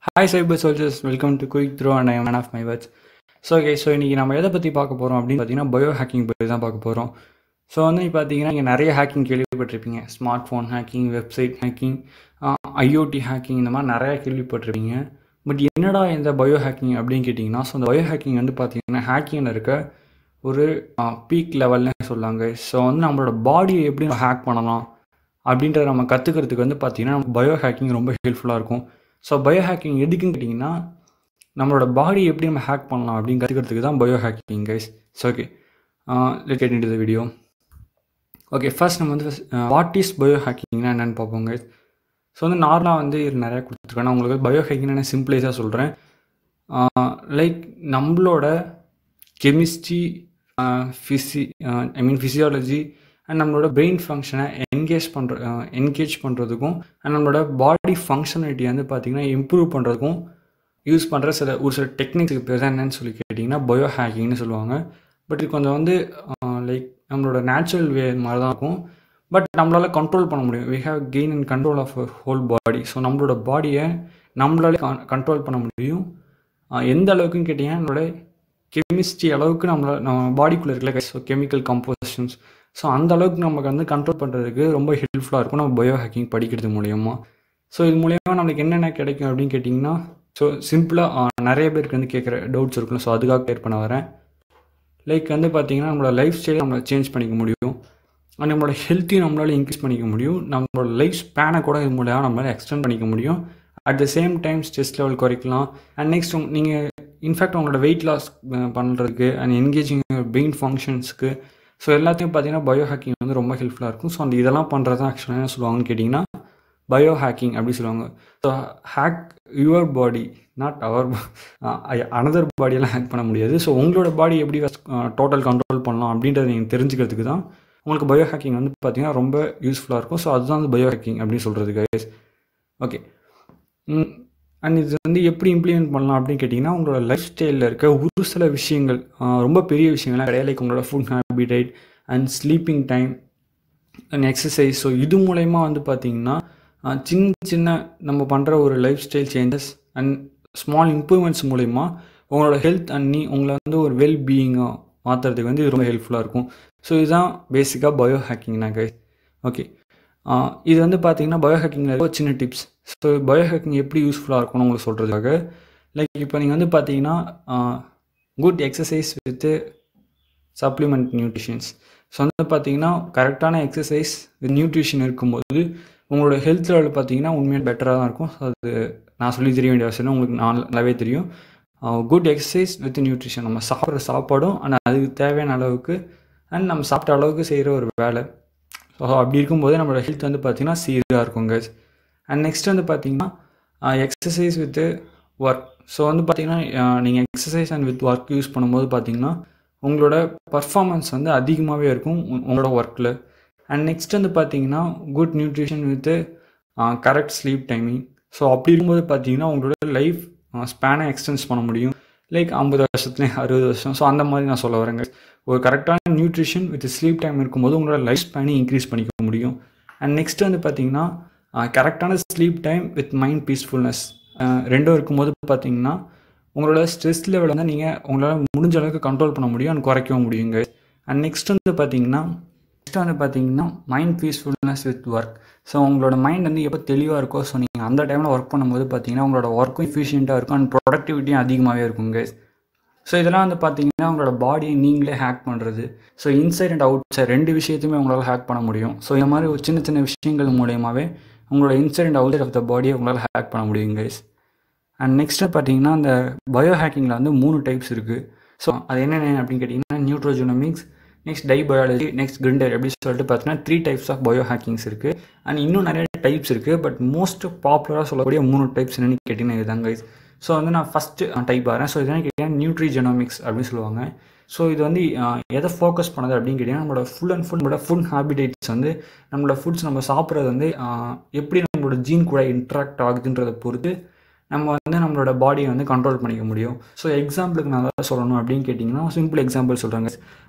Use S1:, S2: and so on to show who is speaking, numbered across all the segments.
S1: hi cyber soldiers welcome to quick throw and I one of my words so okay so இன்றைக்கி நம்ம எதை பற்றி பார்க்க போகிறோம் அப்படின்னு பார்த்தீங்கன்னா பயோ ஹேக்கிங் பற்றி தான் பார்க்க போகிறோம் ஸோ வந்து இப்போ பார்த்தீங்கன்னா இங்கே நிறைய ஹேக்கிங் கேள்விப்பட்டிருப்பீங்க smart phone hacking website hacking IoT hacking இந்த மாதிரி நிறையா கேள்விப்பட்டிருப்பீங்க பட் என்னடா இந்த பயோ ஹேக்கிங் அப்படின்னு கேட்டிங்கன்னா ஸோ அந்த பயோ ஹேக்கிங் வந்து பார்த்தீங்கன்னா ஹேக்கிங்கில் இருக்க ஒரு பீக் லெவல்னு சொல்லாங்க ஸோ வந்து நம்மளோட பாடியை எப்படி ஹேக் பண்ணலாம் அப்படின்றத நம்ம கற்றுக்கிறதுக்கு வந்து பார்த்திங்கன்னா பயோ ஹேக்கிங் ரொம்ப ஹெல்ப்ஃபுல்லாக இருக்கும் ஸோ பயோ ஹேக்கிங் எதுக்குன்னு கேட்டிங்கன்னா நம்மளோட பாடி எப்படி நம்ம ஹேக் பண்ணலாம் அப்படின்னு கற்றுக்கிறதுக்கு தான் bio hacking guys so okay let get in the video okay first நம்ம வந்து வாட் இஸ் பயோ ஹேக்கிங்னா என்னென்னு பார்ப்போம் கைஸ் ஸோ வந்து நார்மலாக வந்து இது நிறையா கொடுத்துருக்கேன் நான் உங்களுக்கு பயோ ஹேக்கிங் என்ன சிம்பிளைஸாக சொல்கிறேன் லைக் நம்மளோட கெமிஸ்ட்ரி ஃபிசி ஐ மீன் ஃபிசியாலஜி அண்ட் நம்மளோட பிரெயின் ஃபங்க்ஷனை என்கேஜ் பண்ணுற என்கேஜ் பண்ணுறதுக்கும் அண்ட் நம்மளோட பாடி ஃபங்க்ஷனாலிட்டி வந்து பார்த்திங்கன்னா இம்ப்ரூவ் பண்ணுறதுக்கும் யூஸ் பண்ணுற சில ஒரு சில டெக்னிக்ஸுக்கு பேர் தான் என்னன்னு சொல்லி கேட்டிங்கன்னா பயோ ஹேக்கிங்னு சொல்லுவாங்க பட் இது கொஞ்சம் வந்து லைக் நம்மளோட நேச்சுரல் வே மாதிரி தான் இருக்கும் பட் நம்மளால் கண்ட்ரோல் பண்ண முடியும் we have gain and control of whole body so நம்மளோட பாடியை நம்மளாலே கண்ட்ரோல் பண்ண முடியும் எந்த அளவுக்குன்னு கேட்டிங்கன்னா நம்மளோட கெமிஸ்ட்ரி அளவுக்கு நம்மள நம்ம பாடிக்குள்ளே இருக்கல ஸோ கெமிக்கல் கம்போசிஷன்ஸ் ஸோ அந்த அளவுக்கு நமக்கு வந்து கண்ட்ரோல் பண்ணுறதுக்கு ரொம்ப ஹெல்ப்ஃபுல்லாக இருக்கும் நம்ம பயோ ஹேக்கிங் படிக்கிறது மூலயமா ஸோ இது மூலயமா நம்மளுக்கு என்னென்ன கிடைக்கும் அப்படின்னு கேட்டிங்கன்னா ஸோ சிம்பிளாக நிறைய பேருக்கு வந்து கேட்குற டவுட்ஸ் இருக்குல்ல ஸோ அதுக்காக கிளியர் பண்ண வரேன் லைக் வந்து பார்த்திங்கன்னா நம்மளோட லைஃப் ஸ்டைலை நம்மளை சேஞ்ச் பண்ணிக்க முடியும் அண்ட் நம்மளோட ஹெல்த்தையும் நம்மளால் இன்க்ரீஸ் பண்ணிக்க முடியும் நம்மளோட லைஃப் ஸ்பேனை கூட இது மூலமாக நம்மளால் எக்ஸ்டெண்ட் பண்ணிக்க முடியும் at the same time stress level குறைக்கலாம் அண்ட் நெக்ஸ்ட் நீங்கள் இன்ஃபேக்ட் உங்களோட வெயிட் லாஸ் பண்ணுறதுக்கு அண்ட் என்கேஜிங் பிரெயின் ஃபங்க்ஷன்ஸ்க்கு ஸோ எல்லாத்தையும் பார்த்தீங்கன்னா பயோ ஹேக்கிங் வந்து ரொம்ப ஹெல்ப்ஃபுல்லாக இருக்கும் ஸோ அந்த இதெல்லாம் பண்ணுறது தான் ஆக்சுவலாக என்ன சொல்லுவாங்கன்னு கேட்டிங்கன்னா பயோ ஹேக்கிங் அப்படி சொல்லுவாங்க so hack your body not our another பாடியெல்லாம் ஹேக் பண்ண முடியாது ஸோ உங்களோட பாடி எப்படி டோட்டல் கண்ட்ரோல் பண்ணலாம் அப்படின்றத நீங்கள் தெரிஞ்சுக்கிறதுக்கு தான் உங்களுக்கு பயோ ஹேக்கிங் வந்து பார்த்தீங்கன்னா ரொம்ப யூஸ்ஃபுல்லாக இருக்கும் ஸோ அதுதான் வந்து பயோ ஹேக்கிங் அப்படின்னு சொல்கிறது கைஸ் ஓகே அண்ட் இது வந்து எப்படி இம்ப்ளிமெண்ட் பண்ணலாம் அப்படின்னு கேட்டிங்கன்னா உங்களோட லைஃப் ஸ்டைலில் இருக்க ஒரு சில விஷயங்கள் ரொம்ப பெரிய விஷயங்கள்லாம் கிடையாது லைக் உங்களோட food habitat and sleeping time and exercise so இது மூலயமா வந்து பார்த்திங்கன்னா சின்ன சின்ன நம்ம பண்ணுற ஒரு life style changes and small improvements மூலயமா உங்களோட ஹெல்த் அண்ட் நீ உங்களை வந்து ஒரு வெல் பீயிங்காக மாற்றுறதுக்கு வந்து இது ரொம்ப ஹெல்ப்ஃபுல்லாக இருக்கும் ஸோ இதுதான் பேசிக்காக பயோ ஹேக்கிங்னா கை ஓகே இது வந்து பார்த்தீங்கன்னா பயோ ஹேக்கிங்கில் ஒரு சின்ன டிப்ஸ் ஸோ பயோ ஹேக்கிங் எப்படி யூஸ்ஃபுல்லாக இருக்கும்னு உங்களுக்கு சொல்கிறதுக்காக லைக் இப்போ நீங்கள் வந்து பார்த்தீங்கன்னா good exercise with supplement nutritions so வந்து பார்த்தீங்கன்னா கரெக்டான எக்ஸசைஸ் வித் நியூட்ரிஷன் இருக்கும்போது உங்களோட ஹெல்த் லெவல் பார்த்தீங்கன்னா உண்மையாக பெட்டராக தான் இருக்கும் ஸோ அது நான் சொல்லி தெரிய வேண்டிய அவசியம் உங்களுக்கு நல்லாவே தெரியும் குட் எக்ஸசைஸ் வித் நியூட்ரிஷன் நம்ம சாப்பிட்ற சாப்பாடும் ஆனால் அதுக்கு தேவையான அளவுக்கு அண்ட் நம்ம சாப்பிட்ட அளவுக்கு செய்கிற ஒரு வேலை ஸோ அப்படி இருக்கும்போது நம்மளோட ஹெல்த் வந்து பார்த்திங்கன்னா சீராக இருக்கும் கைஸ் அண்ட் நெக்ஸ்ட் வந்து பார்த்திங்கன்னா எக்ஸசைஸ் வித்து ஒர்க் ஸோ வந்து பார்த்திங்கன்னா நீங்கள் exercise and with work use பண்ணும்போது பார்த்திங்கன்னா உங்களோட பர்ஃபார்மன்ஸ் வந்து அதிகமாகவே இருக்கும் உங்களோட ஒர்க்கில் அண்ட் நெக்ஸ்ட் வந்து பார்த்திங்கன்னா good nutrition with correct sleep timing so அப்படி இருக்கும்போது பார்த்திங்கன்னா உங்களோட லைஃப் ஸ்பேனை எக்ஸ்டென்ஸ் பண்ண முடியும் லைக் ஐம்பது வருஷத்துலேயும் அறுபது வருஷம் ஸோ அந்த மாதிரி நான் சொல்ல வரேங்க ஒரு கரெக்டான நியூட்ரிஷன் வித் ஸ்லீப் டைம் இருக்கும்போது உங்களோட லைஃப் ஸ்பேனை இன்க்ரீஸ் பண்ணிக்க முடியும் அண்ட் நெக்ஸ்ட் வந்து பார்த்திங்கன்னா கரெக்டான sleep time with mind peacefulness ரெண்டும் இருக்கும்போது பார்த்தீங்கன்னா உங்களோட ஸ்ட்ரெஸ் லெவலை வந்து நீங்கள் உங்களால் முடிஞ்ச அளவுக்கு கண்ட்ரோல் பண்ண முடியும் அண்ட் குறைக்கவும் முடியுங்க அண்ட் நெக்ஸ்ட் வந்து பார்த்தீங்கன்னா நெக்ஸ்ட் வந்து பார்த்தீங்கன்னா mind peacefulness with work so உங்களோட மைண்ட் வந்து எப்போ தெளிவாக இருக்கோ ஸோ நீங்கள் அந்த டைமில் ஒர்க் பண்ணும்போது பார்த்தீங்கன்னா உங்களோட ஒர்க்கும் எஃபிஷியண்ட்டாக இருக்கும் அண்ட் ப்ரொடக்டிவிட்டியும் அதிகமாகவே இருக்குங்க ஸோ இதெல்லாம் வந்து பார்த்தீங்கன்னா உங்களோட பாடியை நீங்களே ஹேக் பண்ணுறது so inside and outside ரெண்டு விஷயத்தையுமே உங்களால் ஹேக் பண்ண முடியும் ஸோ இந்த மாதிரி ஒரு சின்ன சின்ன விஷயங்கள் மூலயமாவே உங்களோட inside and outside of the பாடியை உங்களால் ஹேக் பண்ண முடியும் கைஸ் அண்ட் நெக்ஸ்ட்டு பார்த்தீங்கன்னா அந்த பயோ ஹேக்கிங்கில் வந்து மூணு டைப்ஸ் இருக்குது ஸோ அது என்னென்ன அப்படின்னு கேட்டிங்கன்னா nutrigenomics next DIY biology next grinder எப்படி சொல்லிட்டு பார்த்தீங்கன்னா three types of bio hackings இருக்குது அண்ட் இன்னும் நிறைய டைப்ஸ் இருக்குது பட் மோஸ்ட் பாப்புலராக சொல்லக்கூடிய மூணு டைப்ஸ் என்னென்னு கேட்டிங்கன்னா இதுதான் கைஸ் ஸோ வந்து நான் ஃபஸ்ட்டு டைப் வரேன் ஸோ இதெல்லாம் கேட்டிங்கன்னா நியூட்ரி ஜெனோமிக்ஸ் அப்படின்னு சொல்லுவாங்க ஸோ இது வந்து எதை ஃபோக்கஸ் பண்ணுது அப்படின்னு கேட்டிங்கன்னா நம்மளோட ஃபுல் அண்ட் ஃபுல் நம்மளோட ஃபுட் ஹேபிடேட்ஸ் வந்து நம்மளோட ஃபுட்ஸ் நம்ம சாப்பிட்றது வந்து எப்படி நம்மளோட ஜீன் கூட இன்ட்ராக்ட் ஆகுதுன்றதை பொறுத்து நம்ம வந்து நம்மளோட பாடியை வந்து கண்ட்ரோல் பண்ணிக்க முடியும் ஸோ எக்ஸாம்பிளுக்கு நான் தான் சொல்லணும் அப்படின்னு கேட்டிங்கன்னா சிம்பிள் எக்ஸாம்பிள் சொல்கிறாங்க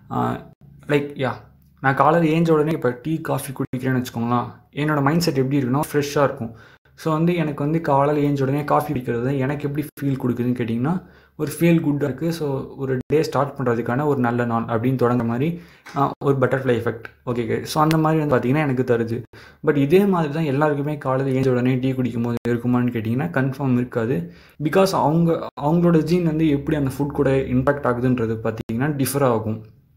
S1: லைக் யா நான் காலையில் ஏஞ்ச உடனே இப்போ டீ காஃபி குடிக்கிறேன்னு வச்சுக்கோங்களேன் என்னோடய மைண்ட் செட் எப்படி இருக்குன்னா ஃப்ரெஷ்ஷாக இருக்கும் ஸோ வந்து எனக்கு வந்து காலையில் ஏஞ்ச உடனே காஃபி குடிக்கிறது எனக்கு எப்படி ஃபீல் கொடுக்குதுன்னு கேட்டிங்கன்னா ஒரு ஃபீல் குட்டாக இருக்குது ஸோ ஒரு டே ஸ்டார்ட் பண்ணுறதுக்கான ஒரு நல்ல நாள் அப்படின்னு தொடங்குற மாதிரி ஒரு பட்டர்ஃப்ளை எஃபெக்ட் ஓகே ஸோ அந்த மாதிரி வந்து பார்த்திங்கன்னா எனக்கு தருது பட் இதே மாதிரி தான் எல்லாருக்குமே காலையில் ஏஞ்ச உடனே டீ குடிக்கும் போது இருக்குமான்னு கேட்டிங்கன்னா கன்ஃபார்ம் இருக்காது பிகாஸ் அவங்க அவங்களோட ஜீன் வந்து எப்படி அந்த ஃபுட் கூட இம்பாக்ட் ஆகுதுன்றது பார்த்திங்கன்னா டிஃபர் ஆகும்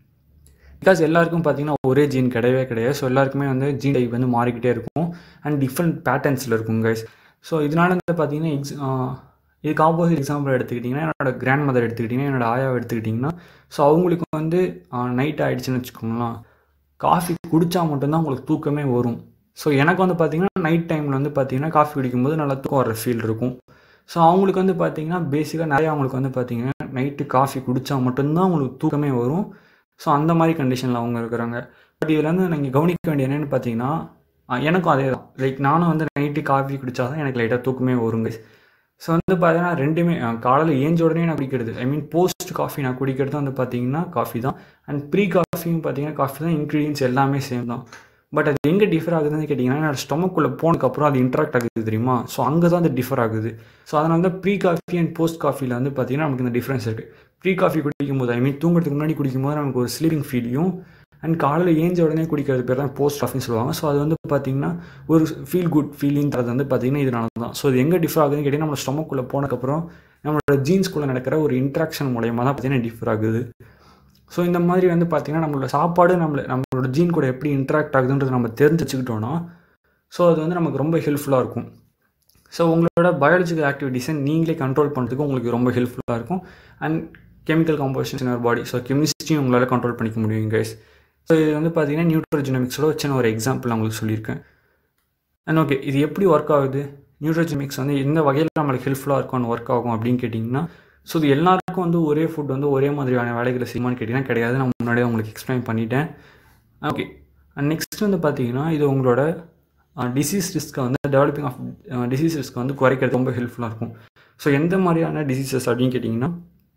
S1: பிகாஸ் எல்லாருக்கும் பார்த்தீங்கன்னா ஒரே ஜீன் கிடையவே கிடையாது ஸோ எல்லாருக்குமே வந்து ஜீன் டைப் வந்து மாறிக்கிட்டே இருக்கும் அண்ட் டிஃப்ரெண்ட் பேட்டர்ன்ஸில் இருக்கும் கைஸ் ஸோ இதனால வந்து பார்த்தீங்கன்னா எக்ஸ் இதுக்கு ஆப்போசிட் எக்ஸாம்பிள் எடுத்துக்கிட்டிங்கன்னா என்னோட கிராண்ட் மதர் எடுத்துக்கிட்டிங்கன்னா என்னோட ஆயாவை எடுத்துக்கிட்டிங்கன்னா ஸோ அவங்களுக்கு வந்து நைட் ஆகிடுச்சுன்னு வச்சுக்கோங்களேன் காஃபி குடித்தா மட்டும்தான் உங்களுக்கு தூக்கமே வரும் ஸோ எனக்கு வந்து பார்த்திங்கன்னா நைட் டைமில் வந்து பார்த்திங்கன்னா காஃபி குடிக்கும்போது நல்லா தூக்கம் வர ஃபீல் இருக்கும் ஸோ அவங்களுக்கு வந்து பார்த்திங்கன்னா பேசிக்காக நிறையா அவங்களுக்கு வந்து பார்த்திங்கன்னா நைட்டு காஃபி குடித்தா மட்டும்தான் அவங்களுக்கு தூக்கமே வரும் ஸோ அந்த மாதிரி கண்டிஷனில் அவங்க இருக்கிறாங்க பட் இதில் வந்து நீங்கள் கவனிக்க வேண்டிய என்னென்னு பார்த்தீங்கன்னா எனக்கும் அதே தான் லைக் நானும் வந்து நைட்டு காஃபி குடித்தா தான் எனக்கு லைட்டாக தூக்கமே வருங்க ஸோ வந்து பார்த்தீங்கன்னா ரெண்டுமே காலையில் ஏஞ்ச உடனே நான் குடிக்கிறது ஐ மீன் போஸ்ட் காஃபி நான் குடிக்கிறது வந்து பார்த்தீங்கன்னா காஃபி தான் அண்ட் ப்ரீ காஃபியும் பார்த்தீங்கன்னா காஃபி தான் இன்க்ரீடியன்ஸ் எல்லாமே சேம் தான் பட் அது எங்கே டிஃபர் ஆகுதுன்னு கேட்டிங்கன்னா என்னோட ஸ்டொமக்குள்ளே போனதுக்கப்புறம் அது இன்ட்ராக்ட் ஆகுது தெரியுமா ஸோ அங்கே தான் அது டிஃபர் ஆகுது ஸோ அதனால தான் ப்ரீ காஃபி அண்ட் போஸ்ட் காஃபியில் வந்து பார்த்திங்கன்னா நமக்கு இந்த டிஃப்ரென்ஸ் இருக்குது ப்ரீ காஃபி குடிக்கும் போது ஐ மீன் தூங்குறதுக்கு முன்னாடி குடிக்கும்போது நமக்கு ஒரு ஸ்லீப்பிங் ஃபீலையும் அண்ட் காலையில் ஏஞ்ச உடனே குடிக்கிறது பேர் தான் போஸ்ட் காஃபின்னு சொல்லுவாங்க ஸோ அது வந்து பார்த்திங்கன்னா ஒரு ஃபீல் குட் ஃபீலிங் தரது வந்து பார்த்திங்கன்னா இதனால தான் ஸோ இது எங்கே டிஃபர் ஆகுதுன்னு கேட்டிங்கன்னா நம்ம ஸ்டொமக்குள்ளே போனதுக்கப்புறம் நம்மளோட ஜீன்ஸ்குள்ளே நடக்கிற ஒரு இன்ட்ராக்ஷன் மூலயமா தான் பார்த்திங்கன்னா டிஃபர் ஆகுது ஸோ இந்த மாதிரி வந்து பார்த்திங்கன்னா நம்மளோட சாப்பாடு நம்மள நம்மளோட ஜீன் கூட எப்படி இன்ட்ராக்ட் ஆகுதுன்றது நம்ம தெரிஞ்சு வச்சுக்கிட்டோன்னா ஸோ அது வந்து நமக்கு ரொம்ப ஹெல்ப்ஃபுல்லாக இருக்கும் ஸோ உங்களோட பயாலஜிக்கல் ஆக்டிவிட்டீஸை நீங்களே கண்ட்ரோல் பண்ணுறதுக்கு உங்களுக்கு ரொம்ப ஹெல்ப்ஃபுல்லாக இருக்கும் and chemical composition in body so கெமிஸ்ட்ரியும் உங்களால் கண்ட்ரோல் பண்ணிக்க முடியும் கைஸ் ஸோ இது வந்து பார்த்தீங்கன்னா நியூட்ரோஜெனமிக்ஸோட சின்ன ஒரு எக்ஸாம்பிள் நான் உங்களுக்கு சொல்லியிருக்கேன் அண்ட் ஓகே இது எப்படி ஒர்க் ஆகுது நியூட்ரோஜெனிக்ஸ் வந்து எந்த வகையில் நம்மளுக்கு ஹெல்ப்ஃபுல்லாக இருக்கும் ஒர்க் ஆகும் அப்படின்னு கேட்டிங்கன்னா ஸோ இது எல்லாருக்கும் வந்து ஒரே ஃபுட் வந்து ஒரே மாதிரியான வேலைகளை செய்யுமான்னு கேட்டிங்கன்னா கிடையாது நான் முன்னாடியே உங்களுக்கு எக்ஸ்பிளைன் பண்ணிட்டேன் ஓகே அண்ட் நெக்ஸ்ட் வந்து பார்த்தீங்கன்னா இது உங்களோட டிசீஸ் ரிஸ்க்கை வந்து டெவலப்பிங் ஆஃப் டிசீஸ் ரிஸ்க்கை வந்து குறைக்கிறது ரொம்ப ஹெல்ப்ஃபுல்லாக இருக்கும் ஸோ எந்த மாதிரியான டிசீசஸ் அப்படின்னு கேட்டிங்கன்னா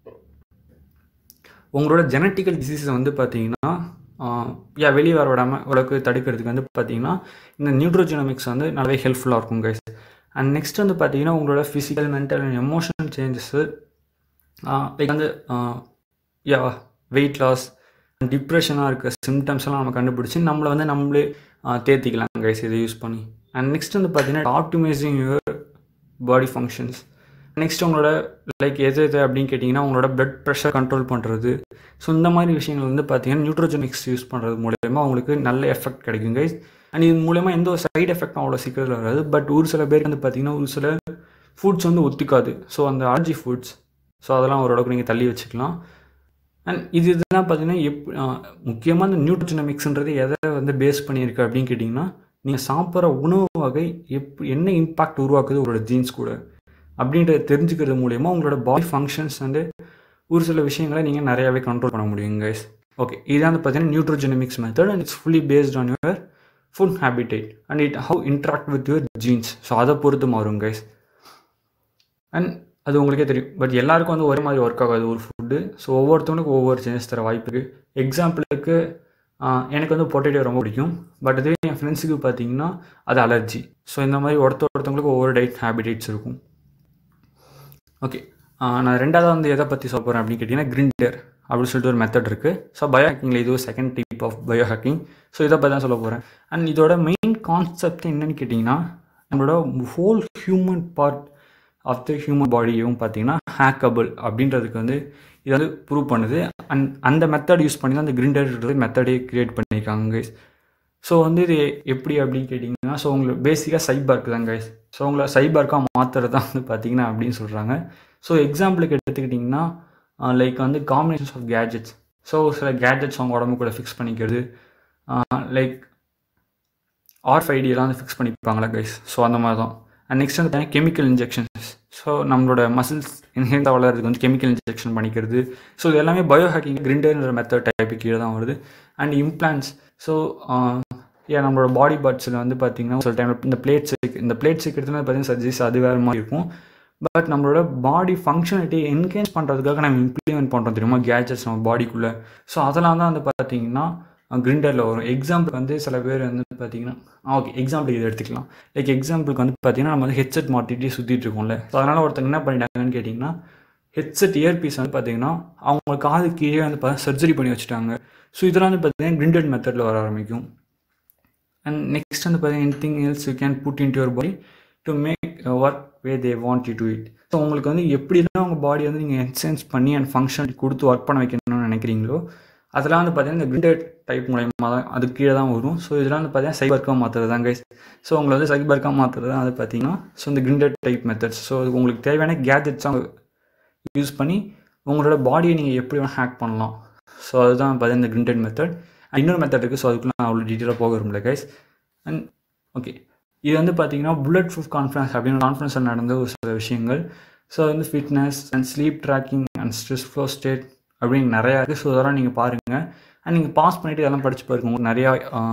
S1: உங்களோட ஜெனட்டிக்கல் டிசீஸை வந்து பார்த்தீங்கன்னா யா வெளியே வர விடாமல் உலக்கு தடுக்கிறதுக்கு வந்து பார்த்தீங்கன்னா இந்த நியூட்ரோஜெனமிக்ஸ் வந்து நல்லாவே ஹெல்ப்ஃபுல்லாக இருக்கும் கைஸ் அண்ட் நெக்ஸ்ட் வந்து பார்த்தீங்கன்னா உங்களோட physical mental and emotional changes like வந்து யா வெயிட் லாஸ் டிப்ரெஷனாக இருக்க சிம்டம்ஸ் எல்லாம் நம்ம கண்டுபிடிச்சி நம்மளை வந்து நம்மளே தேர்த்திக்கலாம் கைஸ் இதை யூஸ் பண்ணி அண்ட் நெக்ஸ்ட் வந்து பார்த்தீங்கன்னா optimizing your body functions next உங்களோட லைக் எது எது அப்படின்னு கேட்டிங்கன்னா உங்களோட பிளட் ப்ரெஷர் கண்ட்ரோல் பண்ணுறது ஸோ இந்த மாதிரி விஷயங்கள் வந்து பார்த்தீங்கன்னா நியூட்ரோஜெனிக்ஸ் யூஸ் பண்ணுறது மூலயமா உங்களுக்கு நல்ல எஃபெக்ட் கிடைக்கும் கைஸ் அண்ட் இது மூலயமா எந்த ஒரு சைடு எஃபெக்டும் அவ்வளோ சீக்கிரத்தில் வராது பட் ஒரு சில பேருக்கு வந்து பார்த்தீங்கன்னா ஒரு சில ஃபுட்ஸ் வந்து ஒத்துக்காது ஸோ அந்த அலர்ஜி ஃபுட்ஸ் ஸோ அதெல்லாம் ஓரளவுக்கு நீங்கள் தள்ளி வச்சுக்கலாம் அண்ட் இது இதெல்லாம் பார்த்தீங்கன்னா எப் முக்கியமாக இந்த நியூட்ரிஜெனமிக்ஸ்ன்றது எதை வந்து பேஸ் பண்ணியிருக்கு அப்படின்னு கேட்டிங்கன்னா நீங்கள் சாப்பிட்ற உணவு வகை எப் என்ன இம்பாக்ட் உருவாக்குது உங்களோட ஜீன்ஸ் கூட அப்படின்றத தெரிஞ்சுக்கிறது மூலயமா உங்களோட பாடி ஃபங்க்ஷன்ஸ் வந்து ஒரு சில விஷயங்களை நீங்கள் நிறையாவே கண்ட்ரோல் பண்ண முடியும் கைஸ் ஓகே இதான் வந்து பார்த்தீங்கன்னா nutrigenomics method and it's fully based on your food habitat and it how interact with your genes so அதை பொறுத்து மாறும் கைஸ் அண்ட் அது உங்களுக்கே தெரியும் பட் எல்லாருக்கும் வந்து ஒரே மாதிரி ஒர்க் ஆகாது ஒரு ஃபுட்டு ஸோ ஒவ்வொருத்தவனுக்கும் ஒவ்வொரு சேஞ்சஸ் தர வாய்ப்பு இருக்குது எக்ஸாம்பிளுக்கு எனக்கு வந்து பொட்டேட்டோ ரொம்ப பிடிக்கும் பட் அதுவே என் ஃப்ரெண்ட்ஸுக்கு பார்த்தீங்கன்னா அது அலர்ஜி ஸோ இந்த மாதிரி ஒருத்த ஒருத்தவங்களுக்கு ஒவ்வொரு டைட் ஹேபிடேட்ஸ் இருக்கும் ஓகே நான் ரெண்டாவது வந்து எதை பற்றி சொல்ல போகிறேன் அப்படின்னு கேட்டிங்கன்னா கிரிண்டர் அப்படின்னு சொல்லிட்டு ஒரு மெத்தட் இருக்குது ஸோ பயோ ஹேக்கிங்கில் இது ஒரு second type of bio hacking so இதை பற்றி தான் சொல்ல போகிறேன் அண்ட் இதோட மெயின் கான்செப்ட் என்னன்னு கேட்டிங்கன்னா நம்மளோட whole human part of the human பாடியும் பார்த்தீங்கன்னா ஹேக்கபிள் அப்படின்றதுக்கு வந்து இது வந்து ப்ரூவ் பண்ணுது அண்ட் அந்த மெத்தட் யூஸ் பண்ணி தான் அந்த கிரிண்டர்ன்றது மெத்தடே க்ரியேட் பண்ணியிருக்காங்க கைஸ் ஸோ வந்து இது எப்படி அப்படின்னு கேட்டிங்கன்னா ஸோ உங்களுக்கு பேசிக்காக சைபார்க் தான் கைஸ் ஸோ உங்களை சைபார்க்காக மாற்றுறது தான் வந்து பார்த்தீங்கன்னா அப்படின்னு சொல்கிறாங்க ஸோ எக்ஸாம்பிளுக்கு எடுத்துக்கிட்டிங்கன்னா லைக் வந்து காம்பினேஷன்ஸ் ஆஃப் கேஜெட்ஸ் ஸோ சில கேஜெட்ஸ் அவங்க உடம்பு கூட ஃபிக்ஸ் பண்ணிக்கிறது லைக் ஆர்ஃபைடியெல்லாம் வந்து ஃபிக்ஸ் பண்ணிப்பாங்களா கைஸ் ஸோ அந்த மாதிரி தான் அண்ட் நெக்ஸ்ட் வந்து கெமிக்கல் இன்ஜெக்ஷன்ஸ் ஸோ நம்மளோட மசில்ஸ் என்ஹென்ஸாக வளர்கிறதுக்கு வந்து கெமிக்கல் இன்ஜெக்ஷன் பண்ணிக்கிறது ஸோ இது எல்லாமே பயோ ஹேக்கிங் கிரிண்டர்ன்ற மெத்தட் டைப்பு கீழே தான் வருது அண்ட் இம்ப்ளான்ஸ் ஸோ ஏன் நம்மளோட பாடி பார்ட்ஸில் வந்து பார்த்திங்கன்னா சில டைம் இந்த பிளேட்ஸ் இந்த பிளேட்ஸ் இருக்கிறதுனால பார்த்தீங்கன்னா சர்ஜரிஸ் அது வேறு மாதிரி இருக்கும் பட் நம்மளோட பாடி ஃபங்க்ஷனாலிட்டி என்கேஜ் பண்ணுறதுக்காக நம்ம இம்ப்ளிமெண்ட் பண்ணுறோம் தெரியுமா கேஜெட்ஸ் நம்ம பாடிக்குள்ளே ஸோ அதெல்லாம் தான் வந்து பார்த்தீங்கன்னா கிரிண்டரில் வரும் எக்ஸாம்பிள் வந்து சில பேர் வந்து பார்த்தீங்கன்னா ஓகே எக்ஸாம்பிள் இதை எடுத்துக்கலாம் லைக் எக்ஸாம்பிளுக்கு வந்து பார்த்தீங்கன்னா நம்ம வந்து ஹெட்செட் மாட்டிட்டு சுற்றிட்டு இருக்கோம்ல ஸோ அதனால் ஒருத்தங்க என்ன பண்ணிட்டாங்கன்னு கேட்டிங்கன்னா ஹெட்செட் இயர்பீஸ் வந்து பார்த்தீங்கன்னா அவங்க காது கீழே வந்து பார்த்தா சர்ஜரி பண்ணி வச்சுட்டாங்க ஸோ இதெல்லாம் வந்து பார்த்தீங்கன்னா கிரிண்டட் மெத்தடில் வர ஆரம்பிக்கும் அண்ட் நெக்ஸ்ட் வந்து பார்த்தீங்கன்னா any thing else you can put in your body to make work way they want you to it so உங்களுக்கு வந்து எப்படிலாம் உங்கள் பாடி வந்து நீங்கள் எக்ஸ்சேஞ்ச் பண்ணி அண்ட் ஃபங்க்ஷன் கொடுத்து ஒர்க் பண்ண வைக்கணும்னு நினைக்கிறீங்களோ அதெல்லாம் வந்து பார்த்தீங்கன்னா இந்த கிரிண்டட் டைப் மூலயமா தான் அது கீழே தான் வரும் ஸோ இதெல்லாம் வந்து பார்த்தீங்கன்னா சைபர்க்காக மாற்றுறது தான் கைஸ் ஸோ உங்களை வந்து சைபர்க்காக மாற்றுறது தான் வந்து பார்த்தீங்கன்னா ஸோ இந்த கிரிண்டட் டைப் மெத்தட்ஸ் ஸோ உங்களுக்கு தேவையான கேஜெட்ஸாக யூஸ் பண்ணி உங்களோட பாடியை நீங்கள் எப்படி வேணால் ஹேக் பண்ணலாம் ஸோ அதுதான் பார்த்தீங்கன்னா இந்த கிரிண்டட் மெத்தட் இன்னொரு மெத்தட் இருக்குது ஸோ அதுக்குள்ள நான் அவ்வளோ டீட்டெயிலாக போக விரும்பல கைஸ் அண்ட் ஓகே இது வந்து பார்த்தீங்கன்னா புல்லட் ப்ரூஃப் கான்ஃபரன்ஸ் அப்படின்னு கான்ஃபரன்ஸில் நடந்த ஒரு சில விஷயங்கள் ஸோ வந்து fitness and sleep tracking and stress flow state அப்படின்னு நிறையா இருக்குது ஸோ அதெல்லாம் நீங்கள் பாருங்கள் அண்ட் நீங்கள் பாஸ் பண்ணிவிட்டு இதெல்லாம் படித்து பாருங்க உங்களுக்கு நிறையா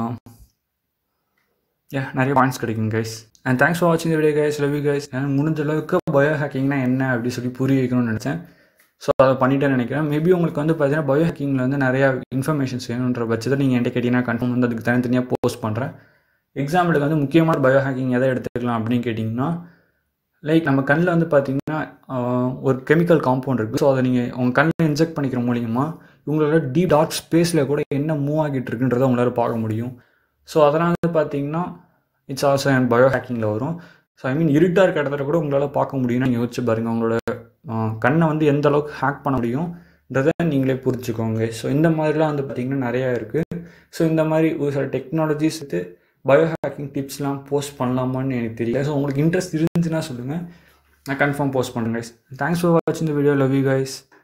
S1: ஏ நிறைய பாயிண்ட்ஸ் கிடைக்கும் கைஸ் அண்ட் தேங்க்ஸ் ஃபார் வாட்சிங் video guys love you guys எனக்கு முடிஞ்ச அளவுக்கு பயோ ஹேக்கிங்னா என்ன அப்படி சொல்லி புரிய வைக்கணும்னு நினச்சேன் ஸோ அதை பண்ணிட்டேன்னு நினைக்கிறேன் மேபி உங்களுக்கு வந்து பார்த்தீங்கன்னா பயோ ஹேக்கிங்கில் வந்து நிறையா இன்ஃபர்மேஷன்ஸ் வேணுன்ற பட்சத்தில் நீங்கள் என்கிட்ட கேட்டிங்கன்னா கன்ஃபார்ம் வந்து அதுக்கு தனித்தனியாக போஸ்ட் பண்ணுறேன் எக்ஸாம்பிளுக்கு வந்து முக்கியமான பயோ ஹேக்கிங் எதை எடுத்துக்கலாம் அப்படின்னு கேட்டிங்கன்னா லைக் நம்ம கண்ணில் வந்து பார்த்தீங்கன்னா ஒரு கெமிக்கல் காம்பவுண்ட் இருக்குது ஸோ அதை நீங்கள் உங்கள் கண்ணில் இன்ஜெக்ட் பண்ணிக்கிற மூலியமாக உங்களோட டீப் டார்க் ஸ்பேஸில் கூட என்ன மூவ் ஆகிட்டு இருக்குன்றதை உங்களால் பார்க்க முடியும் ஸோ அதெல்லாம் வந்து பார்த்தீங்கன்னா இட்ஸ் ஆல்சோ அண்ட் பயோ ஹேக்கிங்கில் வரும் ஸோ ஐ மீன் இருட்டாக இருக்க இடத்துல கூட உங்களால் பார்க்க முடியும்னு நீங்கள் யோசிச்சு பாருங்கள் உங்களோட கண்ணை வந்து எந்த அளவுக்கு ஹேக் பண்ண முடியும்ன்றதை நீங்களே புரிஞ்சுக்கோங்க ஸோ இந்த மாதிரிலாம் வந்து பார்த்திங்கன்னா நிறையா இருக்குது ஸோ இந்த மாதிரி ஒரு சில டெக்னாலஜிஸ் வந்து பயோ ஹேக்கிங் டிப்ஸ்லாம் போஸ்ட் பண்ணலாமான்னு எனக்கு தெரியல ஸோ உங்களுக்கு இன்ட்ரெஸ்ட் இருந்துச்சுன்னா சொல்லுங்கள் நான் கன்ஃபார்ம் போஸ்ட் பண்ணுறேன் கைஸ் தேங்க்ஸ் ஃபார் வாட்சிங் இந்த வீடியோ லவ் யூ கைஸ்